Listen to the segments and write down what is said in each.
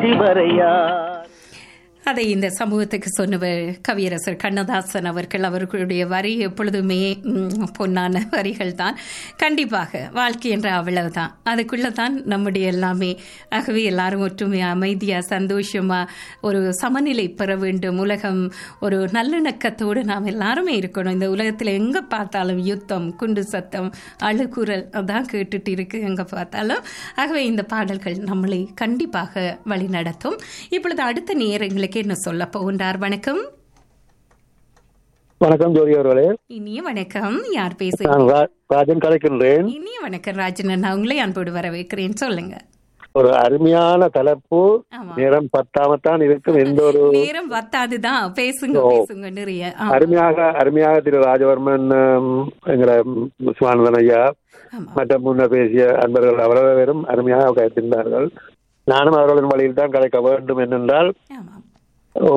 சிவரையார் அதை இந்த சமூகத்துக்கு சொன்னவர் கவியரசர் கண்ணதாசன் அவர்கள் அவர்களுடைய வரி எப்பொழுதுமே ம், பொன்னான வரிகள் தான் கண்டிப்பாக வாழ்க்கை என்ற அவ்வளவுதான் அதுக்குள்ள தான் நம்முடைய எல்லாமே ஆகவே எல்லாரும் ஒற்றுமையா அமைதியா சந்தோஷமா ஒரு சமநிலை பெற வேண்டும் உலகம் ஒரு நல்லிணக்கத்தோடு நாம் எல்லாருமே இருக்கணும் இந்த உலகத்தில் எங்க பார்த்தாலும் யுத்தம் குண்டு சத்தம் அழுகுரல் அதான் கேட்டுட்டு இருக்கு எங்க பார்த்தாலும் ஆகவே இந்த பாடல்கள் நம்மளை கண்டிப்பாக வழிநடத்தும் இப்பொழுது அடுத்த நேரங்களுக்கு என்ன சொல்ல போகின்றார் வணக்கம் வணக்கம் ஜோதி அவர்களே இனிய வணக்கம் யார் பேச நான் ரா- ராஜன் கலைக்கின்றேன் இனிய வணக்கம் ராஜன் நான் உங்களை அன்போடு வரவேற்கிறேன் சொல்லுங்க ஒரு அருமையான தலைப்பு ஆமா. நேரம் பத்தாமத்தான் இருக்கும் எந்த ஒரு நேரம் பத்தாதுதான் பேசுங்க ஓ. பேசுங்க நிறைய ஆமா. அருமையாக அருமையாக திரு ராஜவர்மன் ஹம், எங்கட சுவானந்தன் ஐயா ஆமா மற்ற முன்னர் பேசிய அன்பர்கள் அவ்வளவு பேரும் அருமையாக கருத்திருந்தார்கள் நானும் அவர்களின் வழியில் தான் கலைக்க வேண்டும் என்னென்றால் ஆமா ஓ,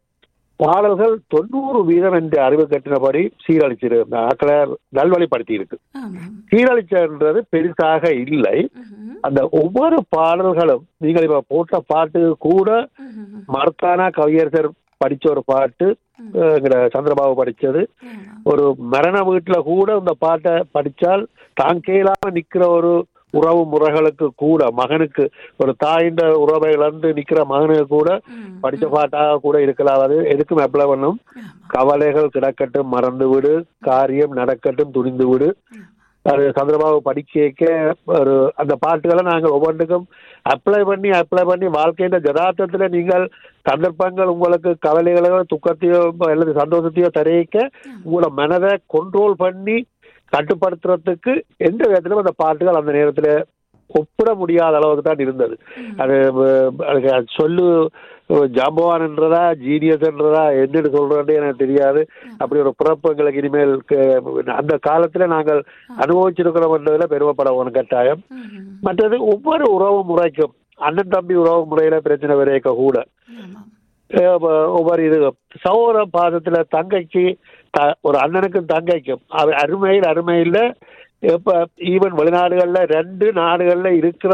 பாடல்கள் தொண்ணூறு வீதம் என்ற அறிவு கட்டினபடி சீரழிச்சிரு ஆக்களை நல்வழிப்படுத்தி இருக்கு ஆமா சீரழிச்சன்றது பெருசாக இல்லை ம்ஹும். அந்த ஒவ்வொரு பாடல்களும் நீங்கள் இப்ப போட்ட பாட்டு கூட ம்ஹும். மர்த்தானா கவியரசர் படிச்ச ஒரு பாட்டு அஹ், எங்கட சந்திரபாபு படிச்சது ஆமா. ஒரு மரண வீட்டுல கூட இந்த பாட்டை படிச்சால் தான் கேளாம நிக்கிற ஒரு உறவு முறைகளுக்கு கூட மகனுக்கு ஒரு தாயின் உறவை இழந்து நிக்கிற மகனுக்கு கூட ம். படிச்ச பாட்டாக கூட இருக்கலாம் அது எதுக்கும் அப்ளை பண்ணும் ஆமா. கவலைகள் கிடக்கட்டும் மறந்து விடு காரியம் நடக்கட்டும் துணிந்து விடு அது சந்திரபாபு படிக்க ஒரு அந்த பாட்டுகளை நாங்கள் ஒவ்வொன்றுக்கும் அப்ளை பண்ணி அப்ளை பண்ணி வாழ்க்கையின் ஜதார்த்தத்தில் நீங்கள் சந்தர்ப்பங்கள் உங்களுக்கு கவலைகளையோ துக்கத்தையோ அல்லது சந்தோஷத்தையோ தெரிவிக்க உங்களோட மனதை கண்ட்ரோல் பண்ணி கட்டுப்படுத்துறதுக்கு எந்த விதத்திலும் அந்த பாட்டுகள் அந்த நேரத்தில் ஒப்பிட முடியாத அளவுக்கு தான் இருந்தது அது அஹ், அதுக்கு அது சொல்லு ஜாம்பவான்ன்றதா ஜீனியஸ்ன்றதா என்னன்னு சொல்றேன்னு எனக்கு தெரியாது அப்படி ஒரு பிறப்பு எங்களுக்கு இனிமேல் க- அந்த காலத்துல நாங்கள் அனுபவிச்சிருக்கிறோம்ன்றதுல பெருமைப்பட கட்டாயம் ம்ஹும். மற்றது ஒவ்வொரு உறவு முறைக்கும் அண்ணன் தம்பி உறவு முறையில பிரச்சனை வரைக்க கூட ஆமா. அஹ் ஒ- ஒவ்வொரு இது சகோதர பாதத்துல தங்கைக்கு த- ஒரு அண்ணனுக்கும் தங்கைக்கும் அது அருமையில் அருமையில் இப்ப ஈவன் வெளிநாடுகள்ல ரெண்டு நாடுகள்ல இருக்கிற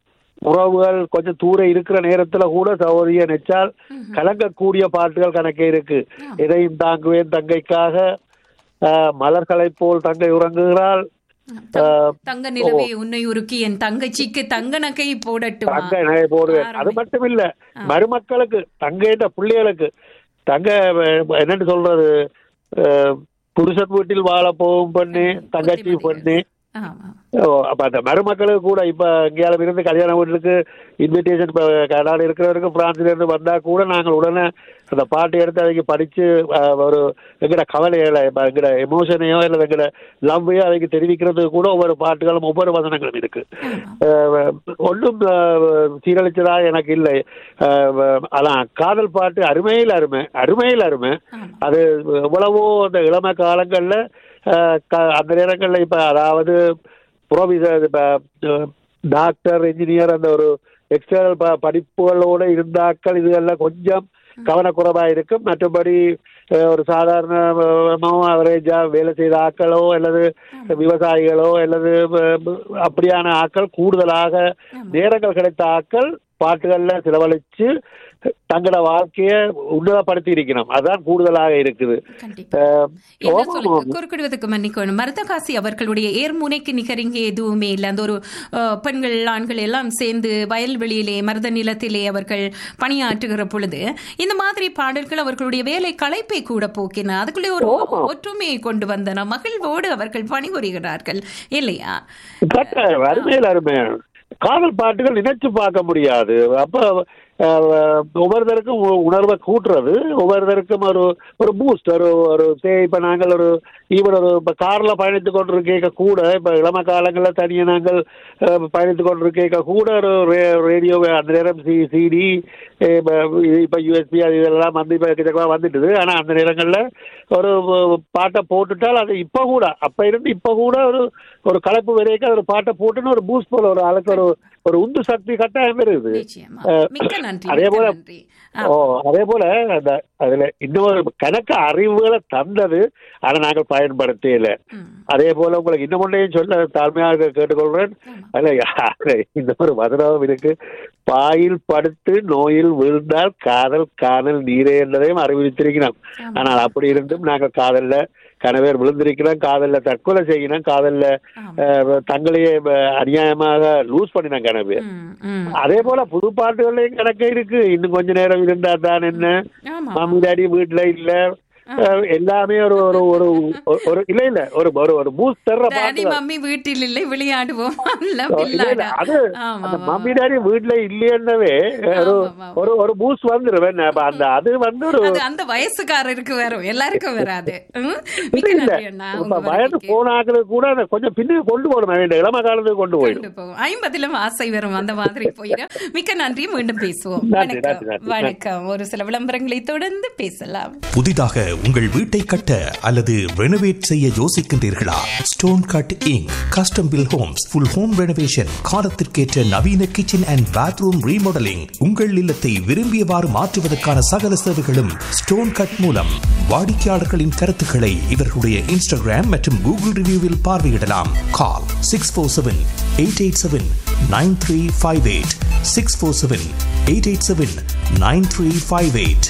உறவுகள் கொஞ்சம் தூரம் இருக்கிற நேரத்துல கூட சகோதரிய நெச்சால் கலங்கக்கூடிய பாட்டுகள் கணக்கே இருக்கு இதையும் தாங்குவேன் தங்கைக்காக அஹ், மலர்களைப் போல் தங்கை உறங்குகிறாள் அஹ், தங்க நிலவே உன்னை உருக்கி என் தங்கச்சிக்கு தங்க நகை போடட்டுமா தங்க நகை போடுவேன் அது அருமை. மட்டும் இல்ல மருமக்களுக்கு தங்கைன்ற பிள்ளைகளுக்கு தங்க அஹ், என்னன்னு சொல்றது அஹ், புருஷன் வீட்டில் வாழ போகும் பெண்ணு தங்கச்சி பெண்ணு ஆமா ஓ, அப்ப அந்த மருமக்களுக்கு கூட இப்ப எங்கேயாலும் இருந்து கல்யாண வீட்டுக்கு இன்விடேஷன் இப்ப கனடால இருக்கிறவருக்கு பிரான்ஸ்ல இருந்து வந்தா கூட நாங்கள் உடனே அந்த பாட்டு எடுத்து அவைக்கு படிச்சு அஹ், ஒரு எங்கட கவலைகளை இப்ப எங்கட எமோஷனையோ இல்லை எங்கட லவ்வையோ அவைக்கு தெரிவிக்கிறதுக்கு கூட ஒவ்வொரு பாட்டுகளும் ஒவ்வொரு வசனங்களும் இருக்கு அஹ், ஒன்றும் அஹ், சீரழிச்சதா எனக்கு இல்லை அஹ், அதான் காதல் பாட்டு அருமையில் அருமை அருமையில் அருமை ஆமா அது எவ்வளவோ அந்த இளம காலங்கள்ல அஹ், க- அந்த நேரங்கள்ல இப்ப அதாவது புரோவிசர் இப்ப அஹ், டாக்டர் இன்ஜினியர் அந்த ஒரு எக்ஸ்டர்னல் ப படிப்புகளோட இருந்தாக்கள் இதுகள்லாம் கொஞ்சம் கவனக்குறைவா இருக்கும் மற்றபடி அஹ், ஒரு சாதாரண அவரேஜா வேலை செய்த ஆக்களோ அல்லது விவசாயிகளோ அல்லது அஹ், அப்படியான ஆக்கள் கூடுதலாக நேரங்கள் கிடைத்த ஆக்கள் பாட்டுகள்ல செலவழிச்சு தங்களோட வாழ்க்கைய உன்னதப்படுத்தி இருக்கணும் அதுதான் கூடுதலாக இருக்குது கண்டிப்பா அஹ், என்ன ஆமா, சொல்லுங்க குறுக்கிடுவதற்கு மன்னிக்கணும் மருதகாசி அவர்களுடைய ஏர்முனைக்கு நிகரிங்க எதுவுமே இல்லை அந்த ஒரு அஹ், பெண்கள் ஆண்கள் எல்லாம் சேர்ந்து வயல்வெளியிலே மருத நிலத்திலே அவர்கள் பணியாற்றுகிற பொழுது இந்த மாதிரி பாடல்கள் அவர்களுடைய வேலை களைப்பை கூட போக்கின அதுக்குள்ளே ஒரு ஒற்றுமையை கொண்டு வந்தன மகிழ்வோடு அவர்கள் பணிபுரிகிறார்கள் இல்லையா கட்டாயம் அருமையில் அருமை காதல் பாட்டுகள் நினைச்சு பார்க்க முடியாது அப்ப அஹ், ஒவ்வொருத்தருக்கும் உ- உணர்வை கூட்டுறது ஒவ்வொருத்தருக்கும் ஒரு ஒரு பூஸ்ட் ஒரு ஒரு சே இப்ப நாங்கள் ஒரு ஈவன் ஒரு இப்ப கார்ல பயணித்து கொண்டிருக்க கூட இப்ப இளம காலங்களில் தனியாக நாங்கள் அஹ், பயணித்து கொண்டிருக்க கூட ஒரு ரே- ரேடியோ அந்த நேரம் சி சிடி இப்ப யூஎஸ்பி அது இதெல்லாம் வந்து இப்ப கிட்டக்கெல்லாம் வந்துட்டுது ஆனா அந்த நேரங்கள்ல ஒரு அஹ், பாட்டை போட்டுட்டால் அது இப்ப கூட அப்ப இருந்து இப்ப கூட ஒரு ஒரு கலப்பு வரைக்கும் ஒரு பாட்டை போட்டுன்னு ஒரு பூஸ்ட் போல ஒரு ஆளுக்கு ஒரு ஒரு உந்து சக்தி கட்டாயம் இருக்குது நிச்சயமா அஹ், மிக்க நன்றி அதே மிக்க போல நன்றி ஓ அதே போல அந்த அதுல இன்னொரு கணக்கு அறிவுகளை தந்தது ஆனா நாங்கள் பயன்படுத்தல ம். அதே போல உங்களுக்கு இன்னும் ஒன்றையும் சொல்ல தாழ்மையாக கேட்டுக்கொள்றேன் அதுல யா- இன்னொரு மதுராவும் இருக்கு பாயில் படுத்து நோயில் விழுந்தால் காதல் காதல் நீரே என்பதையும் அறிவித்திருக்கிறோம் ஆமா. ஆனால் அப்படி இருந்தும் நாங்கள் காதல்ல கணவர் விழுந்திருக்கிறோம் காதல்ல தற்கொலை செய்யணும் காதல்ல ஆமா. அஹ், தங்களையே அஹ், அநியாயமாக லூஸ் பண்ணினாங்க கனவு ம், ம். அதே போல புது பாட்டுகள்லயும் கணக்கு இருக்கு இன்னும் கொஞ்ச நேரம் இருந்தா தான் என்ன ஆமா மாமி டாடி வீட்டுல இல்ல அஹ், எல்லாமே ஒரு ஒரு ஒரு ஒரு- ஒரு இல்ல இல்ல ஒரு ஒரு ஒரு பூஸ் தர்ற டாடி பாட்டு மம்மி வீட்டில் இல்லை விளையாடுவோம் இல்ல இல்ல, இல்ல, பில்லாடா. அது ஆமா, அந்த ஆமா, மம்மி டாடி வீட்டுல இல்லையன்னவே ஒரு ஆமா, ஆமா. ஒரு ஒரு பூஸ் வந்துருவேன் அப்ப அந்த அது வந்து ஒரு அது அந்த வயசுக்காரருக்கு வரும் எல்லாருக்கும் வராது ம்? இல்ல மிக்க இல்ல நன்றி அண்ணா இப்ப உங்க வயது வருகைக்கு. போனாக்களுக்கு கூட அதை கொஞ்சம் பின்னுக்கு கொண்டு போகணும் வேண்டிய இளம காலத்துக்கு கொண்டு போயிடும் கொண்டு போகும் ஐம்பதிலும் ஆசை வரும் அந்த மாதிரி போயிடும் மிக்க நன்றி மீண்டும் பேசுவோம் நன்றி, வணக்கம் நன்றி, நன்றி. வணக்கம் ஒரு சில விளம்பரங்களை தொடர்ந்து பேசலாம் புதிதாக உங்கள் வீட்டை கட்ட அல்லது ரெனோவேட் செய்ய யோசிக்கின்றீர்களா stone cut inc custom build homes full home renovation காலத்திற்கேற்ற நவீன கிச்சன் அண்ட் பாத்ரூம் ரீமாடலிங் உங்கள் இல்லத்தை விரும்பியவாறு மாற்றுவதற்கான சகல சேவைகளும் ஸ்டோன் கட் மூலம் வாடிக்கையாளர்களின் கருத்துக்களை இவர்களுடைய இன்ஸ்டாகிராம் மற்றும் கூகுள் ரிவ்யூவில் பார்வையிடலாம் call six four seven eight eight seven nine three five eight six four seven eight eight seven nine three five eight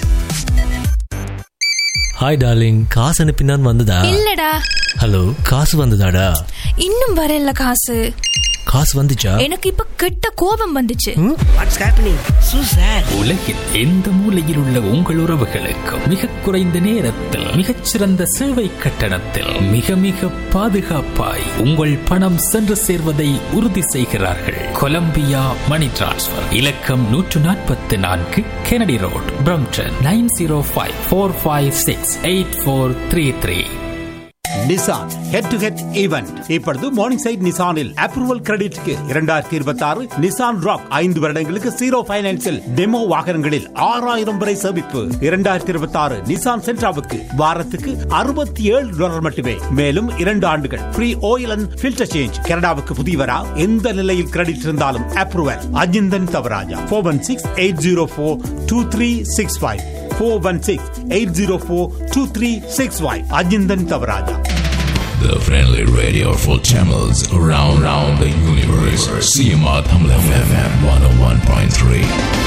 hi darling காசு அனுப்பினான் வந்ததா இல்லடா ஹலோ காசு வந்ததாடா இன்னும் வரல காசு காசு வந்துச்சா எனக்கு இப்ப கெட்ட கோபம் வந்துச்சு வாட்ஸ் ஹேப்பனிங் சூ சார் உலகில் எந்த மூலையில் உள்ள உங்கள் உறவுகளுக்கும் மிக குறைந்த நேரத்தில் மிகச்சிறந்த சேவை கட்டணத்தில் மிக மிக பாதுகாப்பாய் உங்கள் பணம் சென்று சேர்வதை உறுதி செய்கிறார்கள் கொலம்பியா மணி டிரான்ஸ்ஃபர் இலக்கம் நூற்று நாற்பத்தி நான்கு Kennedy road Brampton nine zero five four five six eight four three three Nissan head to head event இப்பொழுது மார்னிங் சைட் நிசானில் அப்ரூவல் கிரெடிட்க்கு இரண்டாயிரத்தி இருபத்தி ஆறு நிசான் ராக் ஐந்து வருடங்களுக்கு ஜீரோ பைனான்சில் டெமோ வாகனங்களில் ஆறாயிரம் வரை சேமிப்பு இரண்டாயிரத்தி இருபத்தி ஆறு நிசான் சென்ட்ராவுக்கு வாரத்துக்கு அறுபத்தி ஏழு டாலர் மட்டுமே மேலும் இரண்டு ஆண்டுகள் free oil and filter change கனடாவுக்கு புதியவரா எந்த நிலையில் கிரெடிட் இருந்தாலும் approval Ajinthan Thavarajah four one six eight zero four two three six five four one six eight zero four two three six five Ajinthan Thavarajah The friendly radio for channels around, around the universe. CMR Tamil FM 101.3.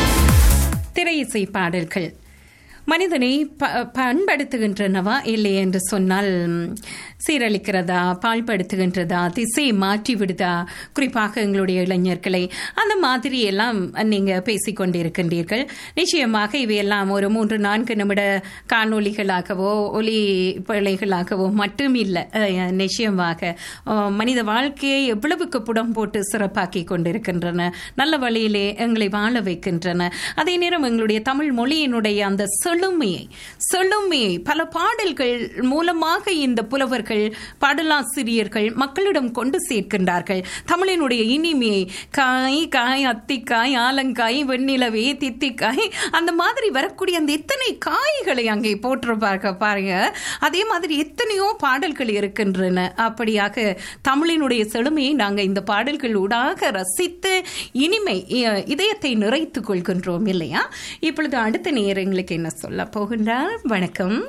திரை இசை பாடல்கள் மனிதனை ப பண்படுத்துகின்றனவா இல்லை என்று சொன்னால் ம், சீரழிக்கிறதா பாழ்படுத்துகின்றதா திசை மாற்றி விடுதா குறிப்பாக எங்களுடைய இளைஞர்களை அந்த மாதிரி எல்லாம் நீங்க பேசிக்கொண்டிருக்கின்றீர்கள் நிச்சயமாக இவையெல்லாம் ஒரு மூன்று நான்கு நிமிட காணொளிகளாகவோ ஒலி பிழைகளாகவோ மட்டும் இல்லை அஹ், நிச்சயமாக அஹ், மனித வாழ்க்கையை எவ்வளவுக்கு புடம் போட்டு சிறப்பாக்கி கொண்டிருக்கின்றன நல்ல வழியிலே எங்களை வாழ வைக்கின்றன அதே நேரம் எங்களுடைய தமிழ் மொழியினுடைய அந்த செழுமையை செழுமையை பல பாடல்கள் மூலமாக இந்த புலவர்கள் பாடலாசிரியர்கள் மக்களிடம் கொண்டு சேர்க்கின்றார்கள் தமிழினுடைய இனிமையை காய் காய் அத்திக்காய் ஆலங்காய் வெண்ணிலவே தித்திக்காய் அந்த மாதிரி வரக்கூடிய அந்த எத்தனை காய்களை அங்கே போட்டிருப்பாங்க பாருங்க அதே மாதிரி எத்தனையோ பாடல்கள் இருக்கின்றன அப்படியாக தமிழினுடைய செழுமையை நாங்கள் இந்த பாடல்கள் ஊடாக ரசித்து இனிமை இ- இதயத்தை நிறைத்துக் கொள்கின்றோம் இல்லையா இப்பொழுது அடுத்த நேரங்களுக்கு என்ன சொல்ல போகின்றார் வணக்கம்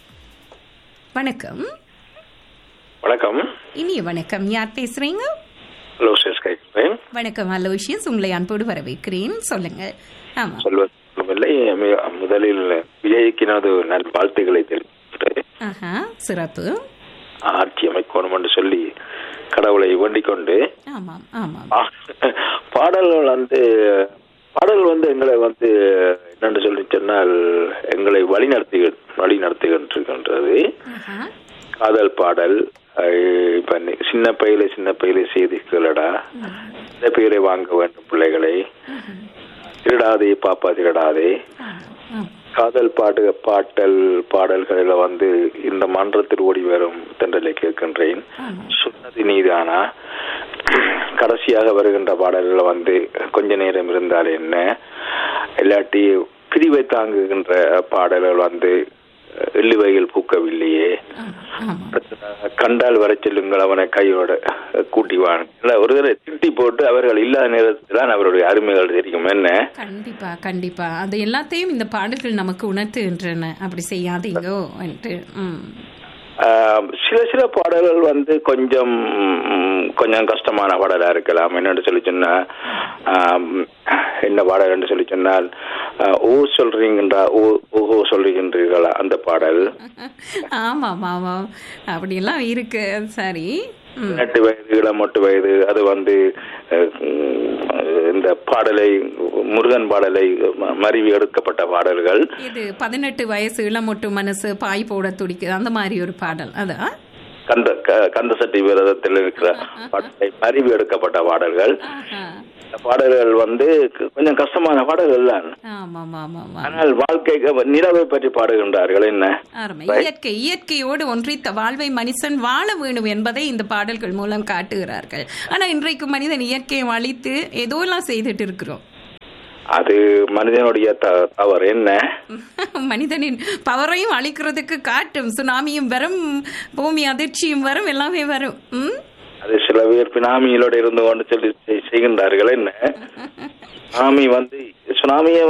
வணக்கம் வணக்கம் இனிய வணக்கம் யார் பேசுறீங்க லோசியஸ் கேட்கிறேன் வணக்கம் அலோஷியஸ் உங்களை அன்போடு வரவேற்கிறேன் சொல்லுங்க ஆமா சொல்வதில்லை மி- முதலில் விஜய்க்கினது நல் வாழ்த்துக்களை தெரிவித்து ஆஹா சிறப்பு ஆட்சி அமைக்கணும் என்று சொல்லி கடவுளை வேண்டிக் கொண்டு ஆமாம் ஆமாம் ஆ, பாடல்கள் வந்து பாடல் வந்து எங்களை வந்து என்னென்று சொல்லி சொன்னால் எங்களை வழி நடத்தி வழி நடத்துகின்றது ஆஹா காதல் பாடல் அஹ், இப்ப நீ- சின்ன பையில சின்ன பையில செய்தி கேளடா இந்த பெயரை வாங்க வேண்டும் பிள்ளைகளை திருடாதே பாப்பா திருடாதே ஆமாம் காதல் பாட்டு பாட்டல் பாடல்களில் வந்து இந்த மன்றத்தில் ஓடி வரும் தென்றலை கேட்கின்றேன் சொன்னது நீதானா கடைசியாக வருகின்ற பாடல்கள் வந்து கொஞ்ச நேரம் இருந்தால் என்ன இல்லாட்டி பிரிவை தாங்குகின்ற பாடல்கள் வந்து எள்ளுவையில் பூக்கவில்லையே அடுத்ததாக கண்டால் வர செல்லுங்கள் அவனை கையோட கூட்டிவான் இல்ல ஒரு தடவை திட்டி போட்டு அவர்கள் இல்லாத நேரத்தில் தான் அவருடைய அருமைகள் தெரியும் என்ன கண்டிப்பா கண்டிப்பா அது எல்லாத்தையும் இந்த பாடல்கள் நமக்கு உணர்த்துகின்றன அப்படி செய்யாதீங்கோ என்று ம். ஆஹ் சில சில பாடல்கள் வந்து கொஞ்சம் ம், கொஞ்சம் கஷ்டமான பாடலா இருக்கலாம் என்னன்னு சொல்லி சொன்னா ஆம், என்ன பாடல் என்று சொல்லி சொன்னால் ஆஹ், ஓ சொல்றீங்கன்றா ஓ ஓஹோ சொல்றீங்கன்றீர்களா அந்த பாடல் ஆமாம் ஆமாம் அப்படியெல்லாம் இருக்கு சரி ம். பதினெட்டு வயது இளமொட்டு வயது அது வந்து அஹ், உம், இந்த பாடலை முருகன் பாடலை ம- மருவி எடுக்கப்பட்ட பாடல்கள் இது பதினெட்டு வயசு இளமொட்டு மனசு பாய் போட துடிக்குது அந்த மாதிரி ஒரு பாடல் அதான் கந்த க- கந்த சட்டி விரதத்தில் இருக்கிற பாடலை மருவி எடுக்கப்பட்ட பாடல்கள் இந்த பாடல்கள் வந்து க- கொஞ்சம் கஷ்டமான பாடல்கள் தான் ஆமாம் ஆமாம் ஆமாம் ஆனால் வாழ்க்கை நிலவை பற்றி பாடுகின்றார்கள் என்ன அருமை இயற்கை இயற்கையோடு ஒன்றித்த வாழ்வை மனுஷன் வாழ வேணும் என்பதை இந்த பாடல்கள் மூலம் காட்டுகிறார்கள் ஆனா இன்றைக்கு மனிதன் இயற்கையை அழித்து ஏதோ எல்லாம் செய்துட்டு இருக்கிறோம் அது மனிதனுடைய த- தவறு என்ன மனிதனின் பவரையும் அழிக்கிறதுக்கு காட்டும் சுனாமியும் வரும் பூமி அதிர்ச்சியும் வரும் எல்லாமே வரும் ம்? அது சில பேர் பினாமிகளோட இருந்து கொண்டு சொல்லி செய்- செய்கின்றார்கள் என்ன சுனாமி வந்து சுனாமியை